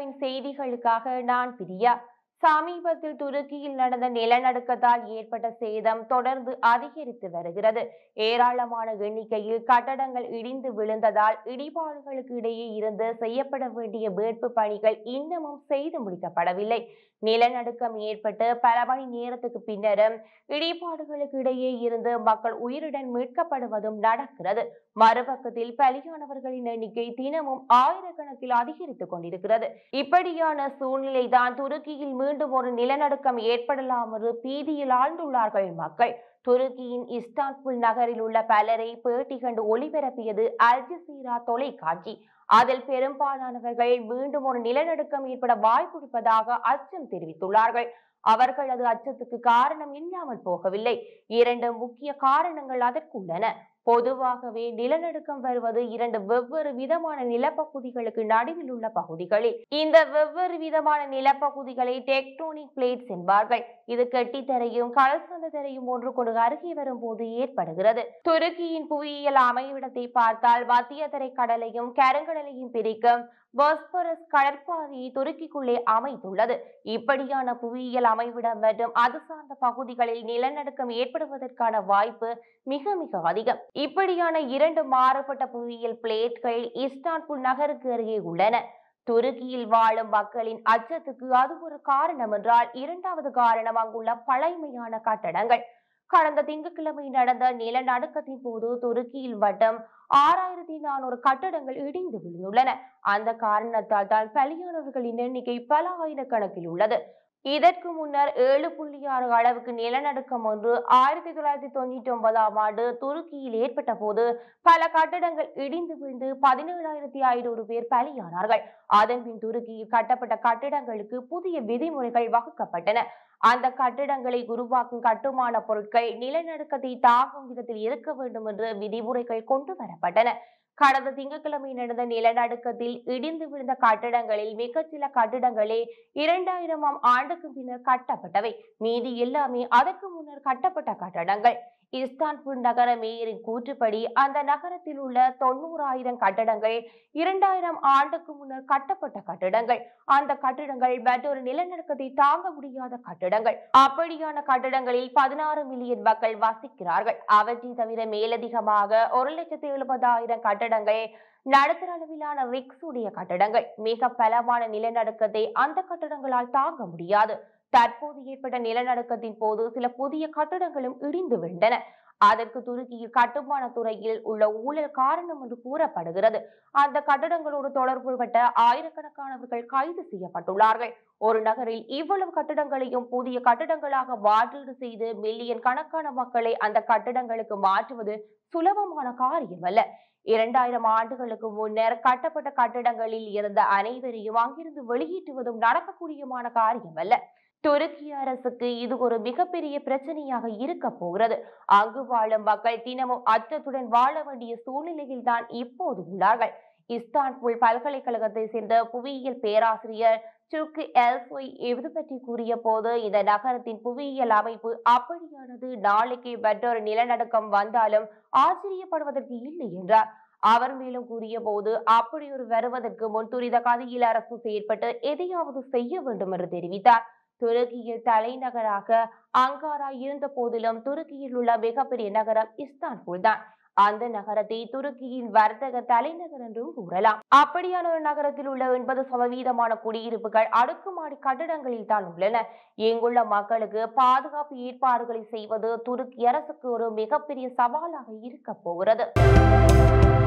இந்தியாவின் செய்திகளுக்காக நான் பிரியா சமீபத்தில் துருக்கியில் நடந்த நிலநடுக்கத்தால் ஏற்பட்ட சேதம் தொடர்ந்து அதிகரித்து வருகிறது ஏராளமான எண்ணிக்கையில் கட்டடங்கள் இடிந்து விழுந்ததால் இடிபாடுகளுக்கு இடையே இருந்து செய்யப்பட வேண்டிய மீட்பு பணிகள் இன்னமும் செய்து முடிக்கப்படவில்லை நிலநடுக்கம் ஏற்பட்டு பல மணி நேரத்துக்கு பின்னரும் இடிபாடுகளுக்கு இடையே இருந்து மக்கள் உயிருடன் மீட்கப்படுவதும் நடக்கிறது மறுபக்கத்தில் பலியானவர்களின் எண்ணிக்கை தினமும் ஆயிரக்கணக்கில் அதிகரித்துக் கொண்டிருக்கிறது இப்படியான சூழ்நிலை தான் துருக்கியில் மீண்டும் ஒரு நிலநடுக்கம் ஏற்படலாம் என்று பீதியில் ஆழ்ந்துள்ளார்கள் மக்கள் துருக்கியின் இஸ்தான்புல் நகரில் உள்ள பலரை பேட்டி கண்டு ஒளிபரப்பியது அல் ஜசீரா தொலைக்காட்சி அதில் பெரும்பாலானவர்கள் மீண்டும் ஒரு நிலநடுக்கம் ஏற்பட வாய்ப்பு இருப்பதாக அச்சம் தெரிவித்துள்ளார்கள் அவர்களது அச்சத்துக்கு காரணம் இல்லாமல் போகவில்லை இரண்டு முக்கிய காரணங்கள் அதற்குள்ளன பொதுவாகவே நிலநடுக்கம் வருவது இரண்டு வெவ்வேறு விதமான நிலப்பகுதிகளுக்கு நடுவில் உள்ள பகுதிகளில் இந்த வெவ்வேறு விதமான நிலப்பகுதிகளை டெக்டோனிக் பிளேட்ஸ் என்பார்கள் இது கெட்டித்தரையும் கடல் தரையும் ஒன்று கொண்டு அருகே வரும்போது ஏற்படுகிறது துருக்கியின் புவியியல் அமைவிடத்தை பார்த்தால் மத்திய தரை கடலையும் கருங்கடலையும் பிரிக்கும் பாஸ்பரஸ் கடற்பாதையை துருக்கிக்குள்ளே அமைத்துள்ளது இப்படியான புவியியல் அமைவிடம் மற்றும் அது சார்ந்த பகுதிகளில் நிலநடுக்கம் ஏற்படுவதற்கான வாய்ப்பு மிக மிக அதிகம் இப்படியான இரண்டு மாறுபட்ட புவியியல் பிளேட்கள் இஸ்தான்புல் நகருக்கு அருகே உள்ளன துருக்கியில் வாழும் மக்களின் அச்சத்துக்கு அது ஒரு காரணம் என்றால் இரண்டாவது காரணம் அங்குள்ள பழைமையான கட்டடங்கள் கடந்த திங்கட்கிழமை நடந்த நிலநடுக்கத்தின் போது துருக்கியில் வட்டம் ஆறாயிரத்தி நானூறு கட்டடங்கள் இடிந்து விழுந்துள்ளன அந்த காரணத்தால் தான் பலியானவர்களின் எண்ணிக்கை பல ஆயிரக்கணக்கில் உள்ளது இதற்கு முன்னர் ஏழு புள்ளி ஆறு அளவுக்கு நிலநடுக்கம் ஒன்று ஆயிரத்தி தொள்ளாயிரத்தி தொண்ணூற்றி ஒன்பதாம் ஆண்டு துருக்கியில் ஏற்பட்ட போது பல கட்டடங்கள் இடிந்து விழுந்து பதினேழாயிரத்தி ஐநூறு பேர் பலியானார்கள் அதன் பின் துருக்கியில் கட்டப்பட்ட கட்டிடங்களுக்கு புதிய விதிமுறைகள் வகுக்கப்பட்டன அந்த கட்டிடங்களை உருவாக்கும் கட்டுமான பொருட்கள் நிலநடுக்கத்தை தாக்கும் விதத்தில் இருக்க வேண்டும் என்று விதிமுறைகள் கொண்டு வரப்பட்டன கடந்த திங்கட்கிழமை நடந்த நிலநடுக்கத்தில் இடிந்து விழுந்த கட்டடங்களில் மிக சில கட்டிடங்களே இரண்டாயிரமாம் ஆண்டுக்கு பின்னர் கட்டப்பட்டவை மீதி எல்லாமே அதற்கு முன்னர் கட்டப்பட்ட கட்டடங்கள் இஸ்தான்புல் நகர மேயரின் கூற்றுப்படி அந்த நகரத்தில் உள்ள தொண்ணூறாயிரம் கட்டடங்கள் இரண்டாயிரம் ஆண்டுக்கு முன்னர் கட்டப்பட்ட கட்டடங்கள் அந்த கட்டிடங்கள் மற்றொரு நிலநடுக்கத்தை தாங்க முடியாத கட்டிடங்கள் அப்படியான கட்டிடங்களில் பதினாறு மில்லியன் மக்கள் வசிக்கிறார்கள் அவற்றை தவிர மேலதிகமாக ஒரு லட்சத்தி எழுபதாயிரம் கட்டடங்கள் நடுத்தர அளவிலான ரிக்ஸ் உடைய கட்டடங்கள் மிக பலமான நிலநடுக்கத்தை அந்த கட்டடங்களால் தாங்க முடியாது தற்போது ஏற்பட்ட நிலநடுக்கத்தின் போது சில புதிய கட்டடங்களும் இடிந்து விழுந்தன அதற்கு துருக்கியில் கட்டுமான துறையில் உள்ள ஊழல் காரணம் என்று கூறப்படுகிறது அந்த கட்டடங்களோடு தொடர்புபட்ட ஆயிரக்கணக்கானவர்கள் கைது செய்யப்பட்டுள்ளார்கள் ஒரு நகரில் இவ்வளவு கட்டடங்களையும் புதிய கட்டடங்களாக மாற்றீடு செய்து மில்லியன் கணக்கான மக்களை அந்த கட்டடங்களுக்கு மாற்றுவது சுலபமான காரியம் அல்ல இரண்டாயிரம் ஆண்டுகளுக்கு முன்னர் கட்டப்பட்ட கட்டடங்களில் இருந்த அனைவரையும் அங்கிருந்து வெளியேற்றுவதும் நடக்கக்கூடியமான காரியம் அல்ல துருக்கி அரசுக்கு இது ஒரு மிகப்பெரிய பிரச்சனையாக இருக்க போகிறது அங்கு வாழும் மக்கள் தினமும் அச்சத்துடன் வாழ வேண்டிய சூழ்நிலையில் தான் இப்போது உள்ளார்கள் இஸ்தான்புல் பல்கலைக்கழகத்தை சேர்ந்த புவியியல் பேராசிரியர் சுருக்கு எல்சோய் இது பற்றி கூறிய போது இந்த நகரத்தின் புவியியல் அமைப்பு அப்படியானது நாளைக்கு மற்றொரு நிலநடுக்கம் வந்தாலும் ஆச்சரியப்படுவதற்கு இல்லை என்றார் அவர் மேலும் கூறிய போது அப்படி ஒரு வருவதற்கு முன் துரித கதியில் அரசு செயற்பட்டு எதையாவது செய்ய வேண்டும் என்று தெரிவித்தார் துருக்கியில் தலைநகராக அங்காரா இருந்த போதிலும் துருக்கியில் உள்ள மிகப்பெரிய நகரம் இஸ்தான்புல் தான் அந்த நகரத்தை துருக்கியின் வர்த்தக தலைநகர் என்றும் கூறலாம் அப்படியான ஒரு நகரத்தில் உள்ள எண்பது சதவீதமான குடியிருப்புகள் அடுக்குமாடி கட்டடங்களில் தான் உள்ளன இங்குள்ள மக்களுக்கு பாதுகாப்பு ஏற்பாடுகளை செய்வது துருக்கி அரசுக்கு ஒரு மிகப்பெரிய சவாலாக இருக்க போகிறது